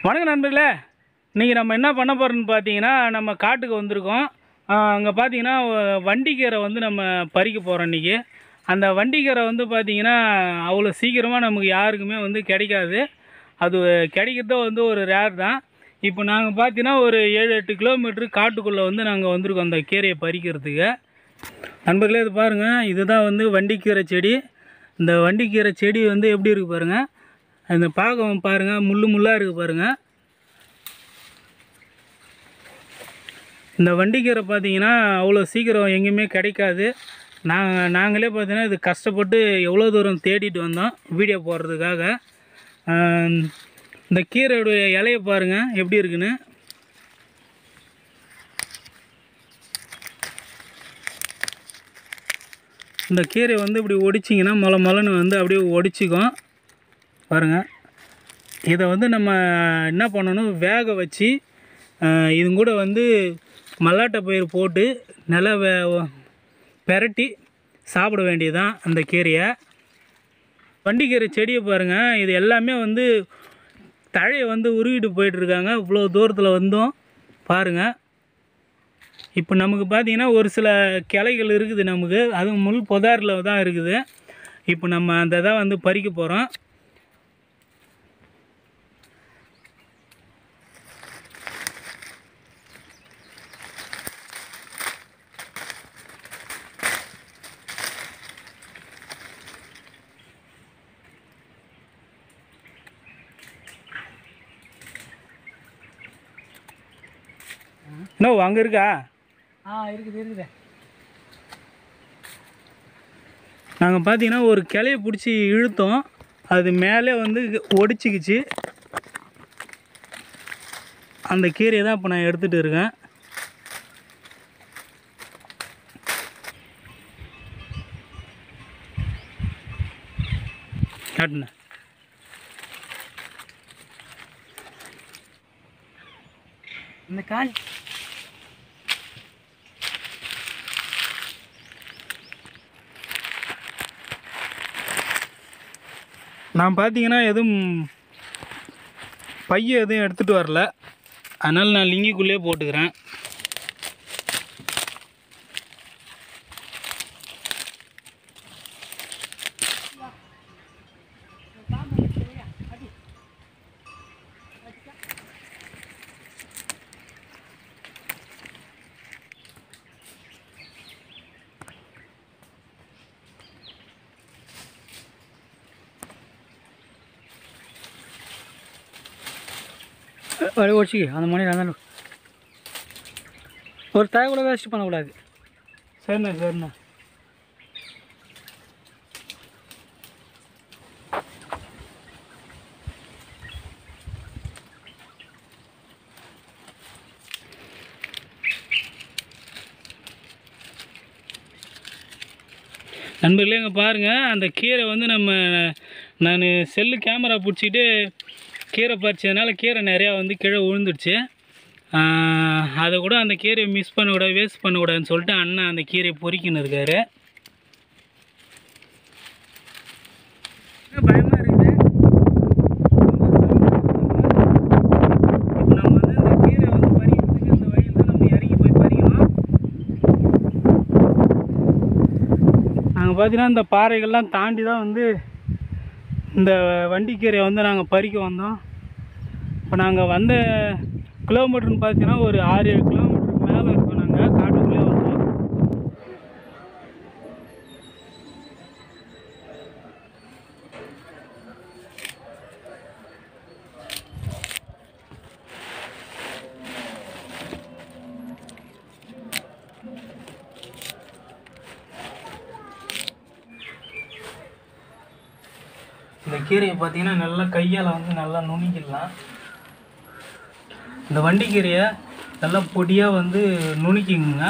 வணக்கம் நண்பர்களே இன்றைக்கி நம்ம என்ன பண்ண போகிறோம்னு பார்த்தீங்கன்னா நம்ம காட்டுக்கு வந்திருக்கோம் அங்கே பார்த்தீங்கன்னா வ- வண்டிக்கீரை வந்து நம்ம பறிக்க போகிறோம் இன்றைக்கி அந்த வண்டிக்கீரை வந்து பார்த்தீங்கன்னா அவ்வளோ சீக்கிரமாக நமக்கு யாருக்குமே வந்து கிடைக்காது அது கிடைக்கிறதோ வந்து ஒரு ரேர் தான் இப்போ நாங்கள் பார்த்தீங்கன்னா ஒரு ஏழு எட்டு கிலோமீட்ரு காட்டுக்குள்ளே வந்து நாங்கள் வந்திருக்கோம் அந்த கீரையை பறிக்கிறதுக்கு நண்பர்களே இது பாருங்கள் இதுதான் வந்து வண்டிக்கீரை செடி இந்த வண்டிக்கீரை செடி வந்து எப்படி இருக்குது பாருங்கள் அந்த பாகம் பாருங்கள் முள்ளு முள்ளாக இருக்குது பாருங்கள் இந்த வண்டிக்கீரை பார்த்தீங்கன்னா அவ்வளோ சீக்கிரம் எங்கேயுமே கிடைக்காது நாங்கள் நாங்களே பார்த்தீங்கன்னா இது கஷ்டப்பட்டு எவ்வளோ தூரம் தேடிட்டு வந்தோம் வீடியோ போடுறதுக்காக ஆம், இந்த கீரையுடைய இலையை பாருங்கள் எப்படி இருக்குன்னு இந்த கீரை வந்து இப்படி ஒடிச்சிங்கன்னா மொள மொளன்னு வந்து அப்படியே ஒடிச்சிக்கும் பாருங்கள் இதை வந்து நம்ம என்ன பண்ணணும் வேக வச்சு ஆஹ், இது கூட வந்து மல்லாட்டை பயிர் போட்டு நல்லா வே பெரட்டி சாப்பிட வேண்டியதுதான் அந்த கீரையை வண்டிக்கீரை செடியை பாருங்கள் இது எல்லாமே வந்து தழையை வந்து உருவிட்டு போயிட்டுருக்காங்க இவ்வளோ தூரத்தில் வந்தும் பாருங்கள் இப்போ நமக்கு பார்த்தீங்கன்னா ஒரு சில கிளைகள் இருக்குது நமக்கு அதுவும் முள் புதாரில் தான் இருக்குது இப்போ நம்ம அந்த இதை வந்து பறிக்க போகிறோம் நோ அங்கே இருக்கா ஆ இருக்குது இருக்குது நாங்கள் பார்த்தீங்கன்னா ஒரு கிளைய பிடிச்சி இழுத்தோம் அது மேலே வந்து ஒடிச்சிக்கிச்சு அந்த கீரையை தான் இப்போ நான் எடுத்துகிட்டு இருக்கேன் காட்டுண்ணே இந்த கால் நான் பார்த்தீங்கன்னா எதுவும் பைய எதுவும் எடுத்துகிட்டு வரல அதனால் நான் லிங்கிக்குள்ளேயே போட்டுக்கிறேன் ஒரு ஒடிச்சிக்கு அந்த மணி இருந்தாலும் ஒரு தாய் கூட வேஸ்ட் பண்ணக்கூடாது சரிண்ணா சரிண்ணா நண்பர்களே இங்கே பாருங்கள் அந்த கீரை வந்து நம்ம நான் செல்லு கேமரா பிடிச்சிட்டு கீரை பறிச்சதுனால கீரை நிறையா வந்து கீழே விழுந்துடுச்சு ஆஹ், அதை கூட அந்த கீரையை மிஸ் பண்ணக்கூடாது வேஸ்ட் பண்ணக்கூடாதுன்னு சொல்லிட்டு அண்ணன் அந்த கீரையை பொறிக்கின்னு இருக்காரு பயமாக இருக்குது இப்போ நம்ம வந்து இந்த கீரை வந்து பறிக்கிறதுக்கு இந்த வழியில் தான் நம்ம இறங்கி போய் பறிக்கணும் நாங்கள் பார்த்தீங்கன்னா இந்த பாறைகள்லாம் தாண்டி தான் வந்து இந்த வண்டிக்கீரையை வந்து நாங்கள் பறிக்க வந்தோம் இப்போ நாங்கள் வந்த கிலோமீட்டர்னு பார்த்தீங்கன்னா ஒரு ஆறு ஏழு கிலோமீட்டருக்கு மேலே இருக்கோம் நாங்கள் காட்டுக்குள்ளே வந்தோம் இந்த கீரையை பார்த்தீங்கன்னா நல்லா கையால் வந்து நல்லா நுணுக்கிடலாம் இந்த வண்டிக்கீரையை நல்லா பொடியாக வந்து நுணுக்கிங்க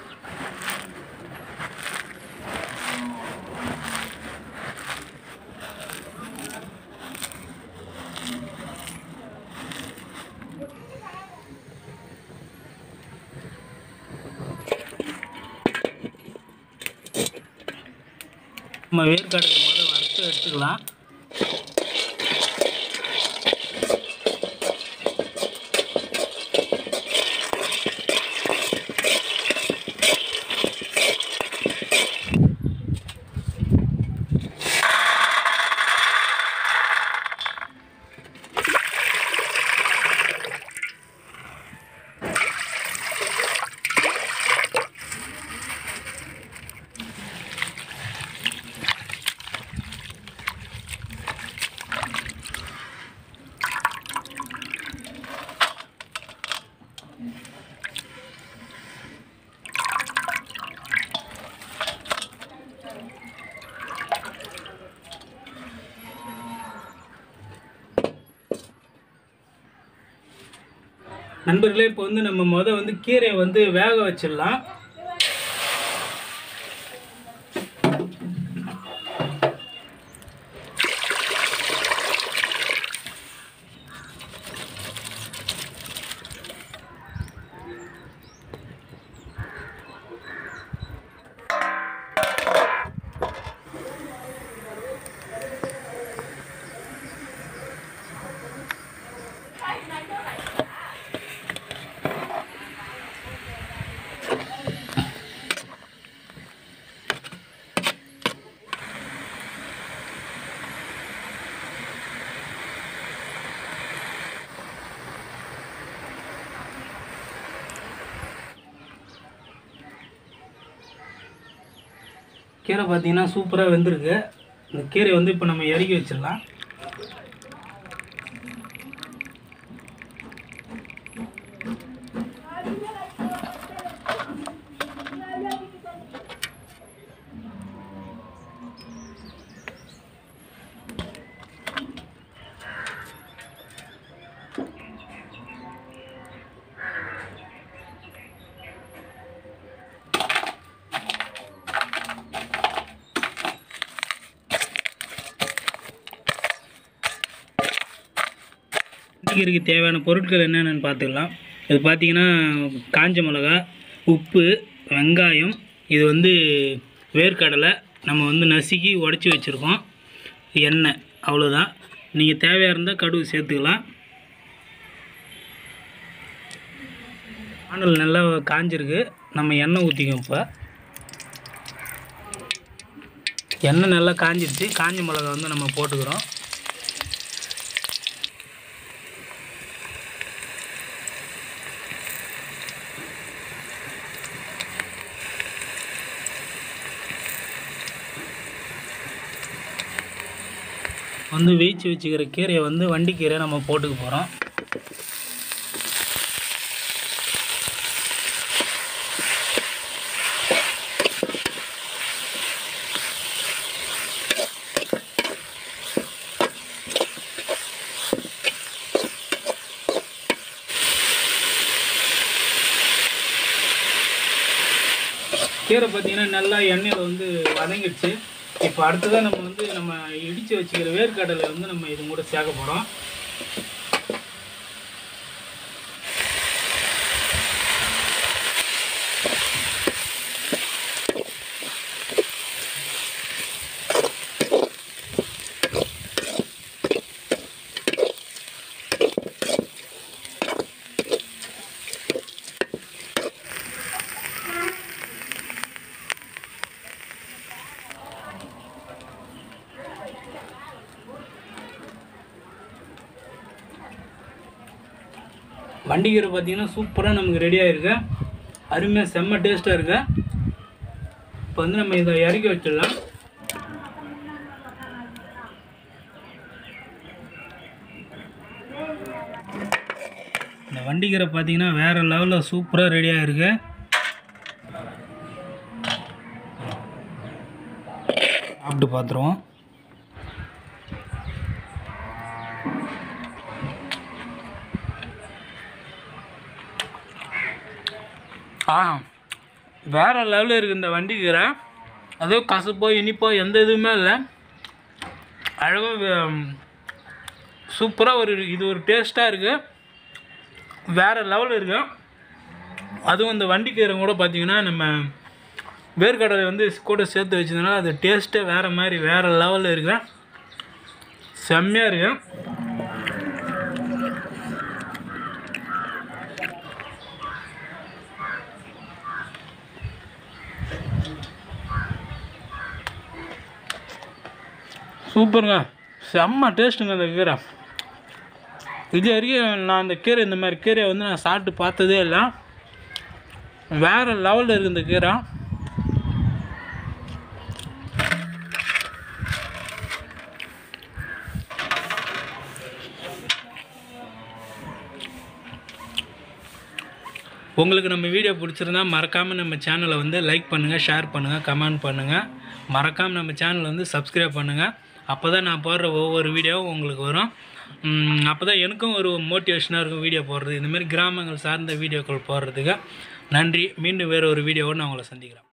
நம்ம வேர்க்கடலை முதல்ல வறுத்து எடுத்துக்கலாம் நண்பர்களே இப்போ வந்து நம்ம முத வந்து கீரையை வந்து வேக வச்சிடலாம் கீரை பார்த்தீங்கன்னா சூப்பராக வெந்திருக்கு இந்த கீரை வந்து இப்போ நம்ம இறக்கி வச்சிடலாம் கீரைக்கு தேவையான பொருட்கள் என்னென்னு பார்த்துக்கலாம் இது பார்த்தீங்கன்னா காஞ்ச மிளகா உப்பு வெங்காயம் இது வந்து வேர்க்கடலை நம்ம வந்து நசுக்கி உடச்சி வச்சுருக்கோம் எண்ணெய் அவ்வளோதான் நீங்கள் தேவையாக இருந்தால் கடுகு சேர்த்துக்கலாம் வானல் நல்லா காஞ்சிருக்கு நம்ம எண்ணெய் ஊற்றிக்கோம் இப்போ எண்ணெய் நல்லா காஞ்சிருச்சு காஞ்ச மிளகா வந்து நம்ம போட்டுக்கிறோம் வந்து வேய்ச்சி வச்சுக்கிற கீரையை வந்து வண்டி கீரை நம்ம போட்டுக்க போகிறோம் கீரை பார்த்தீங்கன்னா நல்லா எண்ணெயில் வந்து வதங்கிடுச்சு இப்போ அடுத்ததாக நம்ம வந்து நம்ம இடித்து வச்சுக்கிற வேர்க்கடலை வந்து நம்ம இது கூட சேர்க்க போகிறோம் வண்டிகீரை பார்த்தீங்கன்னா சூப்பராக நமக்கு ரெடி ஆகிருக்கு அருமையாக செம்ம டேஸ்ட்டாக இருக்கு இப்போ வந்து நம்ம இதை இறக்கி வச்சிடலாம் இந்த வண்டிகீரை பார்த்தீங்கன்னா வேறு லெவலில் சூப்பராக ரெடி ஆகிருக்கு சாப்பிட்டு பார்த்துருவோம் ஆ வேறு லெவலில் இருக்குது இந்த வண்டிக்கீரை அதுவும் கசப்போ இனிப்போ எந்த இதுவுமே இல்லை அழகாக சூப்பராக ஒரு இது ஒரு டேஸ்ட்டாக இருக்குது வேறு லெவலில் இருக்குது அதுவும் இந்த வண்டிக்கீரை கூட பார்த்தீங்கன்னா நம்ம வேர்க்கடலை வந்து கூட சேர்த்து வச்சதுனால அது டேஸ்ட்டே வேறு மாதிரி வேறு லெவலில் இருக்கு செம்மையாக இருக்கு சூப்பருங்க செம்ம டேஸ்ட்டுங்க அந்த கீரை இது வரைக்கும் நான் இந்த கீரை இந்த மாதிரி கீரையை வந்து நான் சாப்பிட்டு பார்த்ததே இல்லை வேறு லெவலில் இருக்குது இந்த கீரை உங்களுக்கு நம்ம வீடியோ பிடிச்சிருந்தா மறக்காமல் நம்ம சேனலை வந்து லைக் பண்ணுங்கள் ஷேர் பண்ணுங்கள் கமெண்ட் பண்ணுங்கள் மறக்காமல் நம்ம சேனலை வந்து சப்ஸ்கிரைப் பண்ணுங்கள் அப்போ தான் நான் போடுற ஒவ்வொரு வீடியோவும் உங்களுக்கு வரும் அப்போ தான் எனக்கும் ஒரு மோட்டிவேஷனாக இருக்கும் வீடியோ போடுறது இந்தமாரி கிராமங்கள் சார்ந்த வீடியோக்கள் போடுறதுக்கு நன்றி மீண்டும் வேறு ஒரு வீடியோவோடு நான் உங்களை சந்திக்கிறேன்